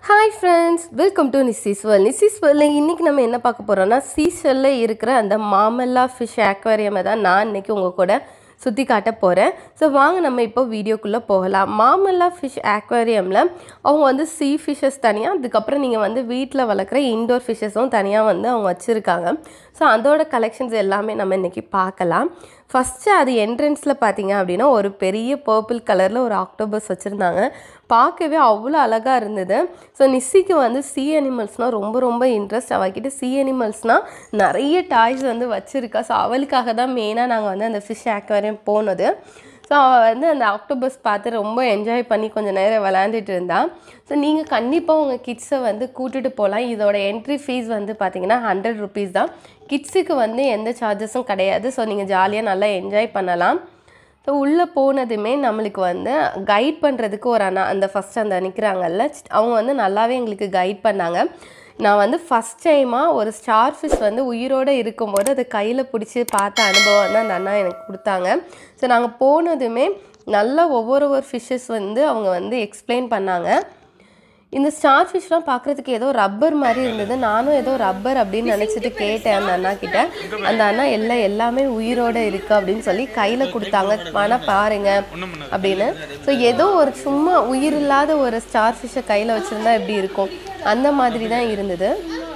Hi friends welcome to நிசிஸ் world நிசிஸ் வேர்ல்டில் இன்றைக்கி நம்ம என்ன பார்க்க போகிறோம்னா சீசலில் இருக்கிற அந்த மாமல்லா ஃபிஷ் ஆக்வேரியமை தான் நான் இன்றைக்கி உங்கள் கூட சுற்றி காட்ட போகிறேன் ஸோ வாங்க நம்ம இப்போ வீடியோக்குள்ளே போகலாம் மாமல்லா ஃபிஷ் ஆக்வேரியமில் அவங்க வந்து சீ ஃபிஷ்ஷஸ் தனியாக அதுக்கப்புறம் நீங்கள் வந்து வீட்டில் வளர்க்குற இன்டோர் ஃபிஷ்ஷஸும் தனியாக வந்து அவங்க வச்சுருக்காங்க ஸோ அதோட கலெக்ஷன்ஸ் எல்லாமே நம்ம இன்றைக்கி பார்க்கலாம் ஃபஸ்ட்டு அது என்ட்ரன்ஸில் பார்த்தீங்க அப்படின்னா ஒரு பெரிய பர்பிள் கலரில் ஒரு ஆக்டோபஸ் வச்சுருந்தாங்க பார்க்கவே அவ்வளோ அழகாக இருந்தது ஸோ நிஸ்ஸிக்கு வந்து சி அனிமல்ஸ்னால் ரொம்ப ரொம்ப இன்ட்ரெஸ்ட் அவகிட்ட சி அனிமல்ஸ்னால் நிறைய டாய்ஸ் வந்து வச்சுருக்கா ஸோ அவளுக்காக தான் மெயினாக நாங்கள் வந்து அந்த ஃபிஷ் ஆக்வேரியம் போனது ஸோ அவள் வந்து அந்த ஆக்டோபஸ் பார்த்து ரொம்ப என்ஜாய் பண்ணி கொஞ்சம் நேரம் விளையாண்டுட்டு இருந்தா ஸோ நீங்கள் கண்டிப்பாக உங்கள் கிட்ஸை வந்து கூட்டிகிட்டு போகலாம் இதோட என்ட்ரி ஃபீஸ் வந்து பார்த்தீங்கன்னா ஹண்ட்ரட் ருபீஸ் தான் கிட்ஸுக்கு வந்து எந்த சார்ஜஸும் கிடையாது ஸோ நீங்கள் ஜாலியாக நல்லா என்ஜாய் பண்ணலாம் ஸோ உள்ளே போனதுமே நம்மளுக்கு வந்து கைட் பண்ணுறதுக்கு ஒரு அண்ணா அந்த ஃபஸ்ட் அந்த நிற்கிறாங்கல்ல அவங்க வந்து நல்லாவே எங்களுக்கு கைட் பண்ணாங்க நான் வந்து ஃபஸ்ட் டைமாக ஒரு ஸ்டார் ஃபிஷ் வந்து உயிரோடு இருக்கும்போது அதை கையில் பிடிச்சி பார்த்த அனுபவம் தான் அந்த அண்ணா எனக்கு கொடுத்தாங்க ஸோ நாங்கள் போனதுமே நல்லா ஒவ்வொரு ஒரு ஃபிஷ்ஷஸ் வந்து அவங்க வந்து எக்ஸ்பிளைன் பண்ணாங்க இந்த ஸ்டார் ஃபிஷ்லாம் பார்க்குறதுக்கு ஏதோ ரப்பர் மாதிரி இருந்தது நானும் ஏதோ ரப்பர் அப்படின்னு நினச்சிட்டு கேட்டேன் அந்த அண்ணா கிட்ட அந்த அண்ணா எல்லாம் எல்லாமே உயிரோடு இருக்கு அப்படின்னு சொல்லி கையில் கொடுத்தாங்க ஆனால் பாருங்க அப்படின்னு ஸோ ஏதோ ஒரு சும்மா உயிர் இல்லாத ஒரு ஸ்டார் ஃபிஷ்ஷை கையில் வச்சுருந்தா எப்படி இருக்கும் அந்த மாதிரி தான் இருந்தது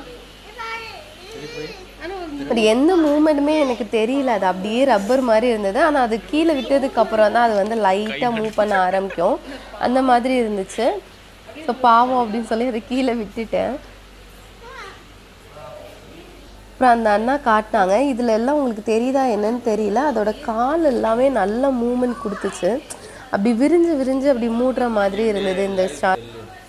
பட் எந்த மூமெண்ட்டுமே எனக்கு தெரியல அது அப்படியே ரப்பர் மாதிரி இருந்தது ஆனால் அது கீழே விட்டதுக்கு அப்புறம் தான் அது வந்து லைட்டாக மூவ் பண்ண ஆரம்பிக்கும் அந்த மாதிரி இருந்துச்சு ஸோ பாவம் அப்படின்னு சொல்லி அதை கீழே விட்டுட்டேன் அப்புறம் அந்த அண்ணா காட்டினாங்க இதில் எல்லாம் உங்களுக்கு தெரியுதா என்னன்னு தெரியல அதோட கால் எல்லாமே நல்ல மூமெண்ட் கொடுத்துச்சு அப்படி விரிஞ்சு விரிஞ்சு அப்படி மூடுற மாதிரி இருந்தது இந்த ஸ்டார்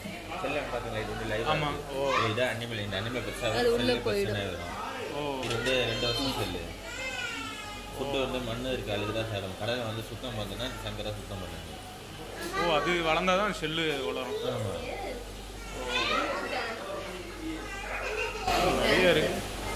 ஆமா ஓ இது அனிமல் இந்த அனிமல் பெருசாக செல்லு பிரச்சனை வரும் இது வந்து ரெண்டு வருஷம் செல்லு ஃபுட்டு வந்து மண் இருக்கு அதுக்கு தான் சாப்பிடும் கடலை வந்து சுத்தம் பண்ணுன்னா சங்கரா சுத்தம் பண்ணுங்க ஓ அது வளர்ந்தாதான் ஷெல்லு வளரும் ஆமாம் நிறைய இருக்கு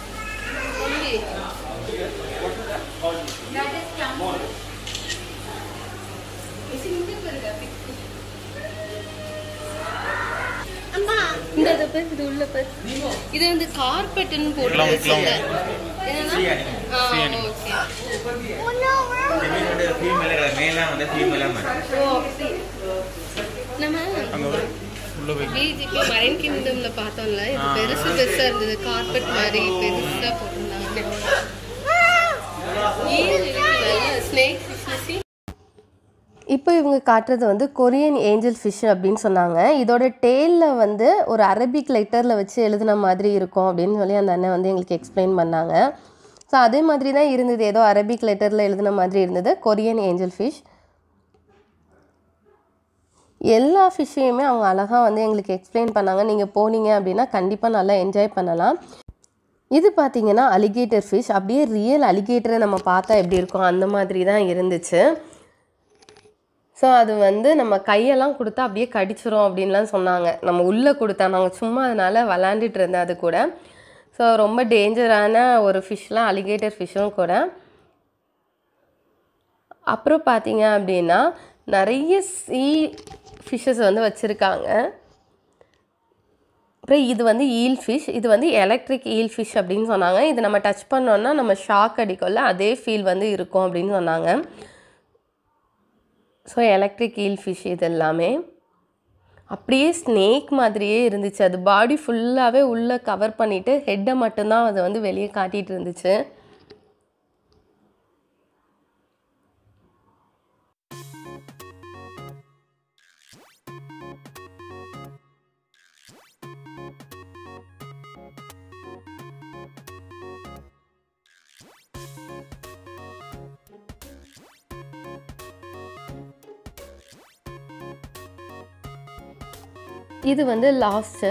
இந்த இதை பேர் இது உள்ள பேர் இது வந்து கார்பெட்னு போட்டு Clown, clown. என்னன்னா ஆ, okay. வந்து ஃபீமேல மேலாம் வந்து ஃபீமேலாக ஓ, அப்படி. நம்ம அங்க ஒரு உள்ள போய் பிஜிபி மரைன் கிங்டம்ல பார்த்தோம்ல இது பெருசு பெருசா இருந்தது கார்பெட் மாதிரி பெருசா போட்டிருந்தாங்க ஈல் இருக்குல்ல, snake fish. இப்போ இவங்க காட்டுறது வந்து கொரியன் ஏஞ்சல் ஃபிஷ் அப்படின்னு சொன்னாங்க இதோட டெய்லில் வந்து ஒரு அரபிக் லெட்டரில் வச்சு எழுதின மாதிரி இருக்கும் அப்படின்னு சொல்லி அந்த அண்ணன் வந்து எங்களுக்கு எக்ஸ்பிளைன் பண்ணாங்க ஸோ அதே மாதிரி தான் இருந்தது ஏதோ அரபிக் லெட்டரில் எழுதின மாதிரி இருந்தது கொரியன் ஏஞ்சல் ஃபிஷ் எல்லா ஃபிஷ்ஷையுமே அவங்க அழகாக வந்து எங்களுக்கு எக்ஸ்பிளைன் பண்ணாங்க நீங்கள் போனீங்க அப்படின்னா கண்டிப்பாக நல்லா என்ஜாய் பண்ணலாம் இது பார்த்தீங்கன்னா அலிகேட்டர் ஃபிஷ் அப்படியே ரியல் அலிகேட்டரை நம்ம பார்த்தா எப்படி இருக்கும் அந்த மாதிரி தான் இருந்துச்சு ஸோ அது வந்து நம்ம கையெல்லாம் கொடுத்தா அப்படியே கடிச்சிரும் அப்படின்லாம் சொன்னாங்க நம்ம உள்ளே கொடுத்தா நாங்கள் சும்மா அதனால் விளாண்டுட்டு இருந்தேன் அது கூட ஸோ ரொம்ப டேஞ்சரான ஒரு ஃபிஷ்லாம் அலிகேட்டர் ஃபிஷ்ஷும் கூட அப்புறம் பார்த்தீங்க அப்படின்னா நிறைய சீ ஃபிஷ்ஷஸ் வந்து வச்சுருக்காங்க அப்புறம் இது வந்து ஈல் ஃபிஷ் இது வந்து எலக்ட்ரிக் ஈல் ஃபிஷ் அப்படின்னு சொன்னாங்க இது நம்ம டச் பண்ணோன்னா நம்ம ஷாக் அடிக்கும்ல அதே ஃபீல் வந்து இருக்கும் அப்படின்னு சொன்னாங்க ஸோ எலக்ட்ரிக் ஈல் ஃபிஷ் இது எல்லாமே அப்படியே ஸ்னேக் மாதிரியே இருந்துச்சு அது பாடி ஃபுல்லாகவே உள்ளே கவர் பண்ணிவிட்டு ஹெட்டை மட்டும்தான் அது வந்து வெளியே காட்டிகிட்டு இருந்துச்சு இது வந்து லாஸ்ட்டு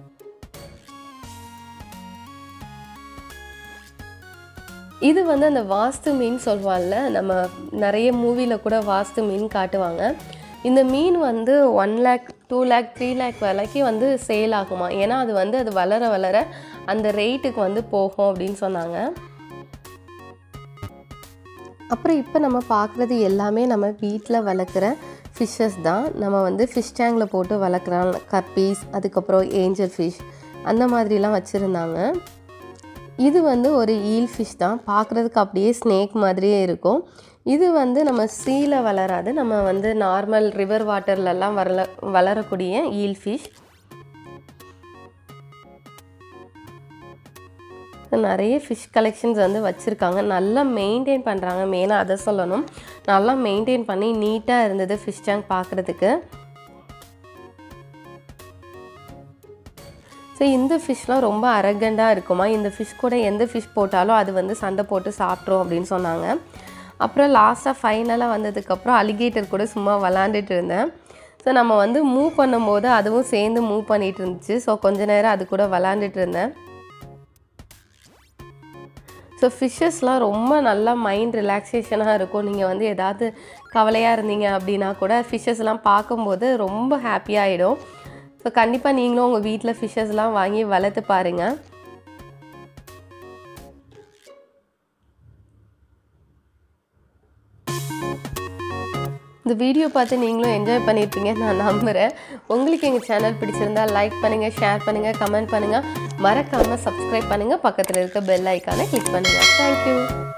இது வந்து அந்த வாஸ்து மீன் சொல்லுவாங்கல்ல நம்ம நிறைய மூவியில் கூட வாஸ்து மீன் காட்டுவாங்க இந்த மீன் வந்து one lake two lake three lake வரைக்கும் வந்து சேல் ஆகுமா ஏன்னா அது வந்து அது வளர வளர அந்த ரேட்டுக்கு வந்து போகும் அப்படின்னு சொன்னாங்க அப்புறம் இப்போ நம்ம பார்க்குறது எல்லாமே நம்ம வீட்டில் வளர்க்குற ஃபிஷ்ஷஸ் தான் நம்ம வந்து ஃபிஷ் டேங்கில் போட்டு வளர்க்குறோம் கப்பீஸ் அதுக்கப்புறம் ஏஞ்சல் ஃபிஷ் அந்த மாதிரிலாம் வச்சுருந்தாங்க இது வந்து ஒரு ஈல் ஃபிஷ் தான் பார்க்குறதுக்கு அப்படியே ஸ்னேக் மாதிரியே இருக்கும் இது வந்து நம்ம சீல வளராது நம்ம வந்து நார்மல் ரிவர் வாட்டர்லலாம் வளர வளரக்கூடிய ஈல் ஃபிஷ் நிறைய ஃபிஷ் கலெக்ஷன்ஸ் வந்து வச்சுருக்காங்க நல்லா மெயின்டைன் பண்ணுறாங்க மெயினாக அதை சொல்லணும் நல்லா மெயின்டைன் பண்ணி நீட்டாக இருந்தது ஃபிஷ் டேங்க் பார்க்குறதுக்கு ஸோ இந்த ஃபிஷ்லாம் ரொம்ப அரகண்டாக இருக்குமா இந்த ஃபிஷ் கூட எந்த ஃபிஷ் போட்டாலும் அது வந்து சண்டை போட்டு சாப்பிட்ரும் அப்படின்னு சொன்னாங்க அப்புறம் லாஸ்ட்டாக ஃபைனலாக வந்ததுக்கப்புறம் அலிகேட்டர் கூட சும்மா விளாண்டுட்டு இருந்தேன் ஸோ நம்ம வந்து மூவ் பண்ணும்போது அதுவும் சேர்ந்து மூவ் பண்ணிகிட்டு இருந்துச்சு ஸோ கொஞ்ச நேரம் அது கூட விளாண்டுட்டு இருந்தேன் ஸோ ஃபிஷ்ஷஸ்லாம் ரொம்ப நல்லா மைண்ட் ரிலாக்ஸேஷனாக இருக்கும் நீங்கள் வந்து ஏதாவது கவலையாக இருந்தீங்க அப்படின்னா கூட ஃபிஷ்ஷஸ்லாம் பார்க்கும்போது ரொம்ப ஹாப்பியாகிடும் ஸோ கண்டிப்பாக நீங்களும் உங்கள் வீட்டில் ஃபிஷ்ஷஸ்லாம் வாங்கி வளர்த்து பாருங்கள் இந்த வீடியோ பார்த்து நீங்களும் என்ஜாய் பண்ணியிருப்பீங்க நான் நம்புகிறேன் உங்களுக்கு எங்கள் சேனல் பிடிச்சிருந்தா லைக் பண்ணுங்கள் ஷேர் பண்ணுங்கள் கமெண்ட் பண்ணுங்கள் மறக்காமல் சப்ஸ்கிரைப் பண்ணுங்கள் பக்கத்தில் இருக்க பெல் ஐக்கானை கிளிக் பண்ணுங்கள் தேங்க்யூ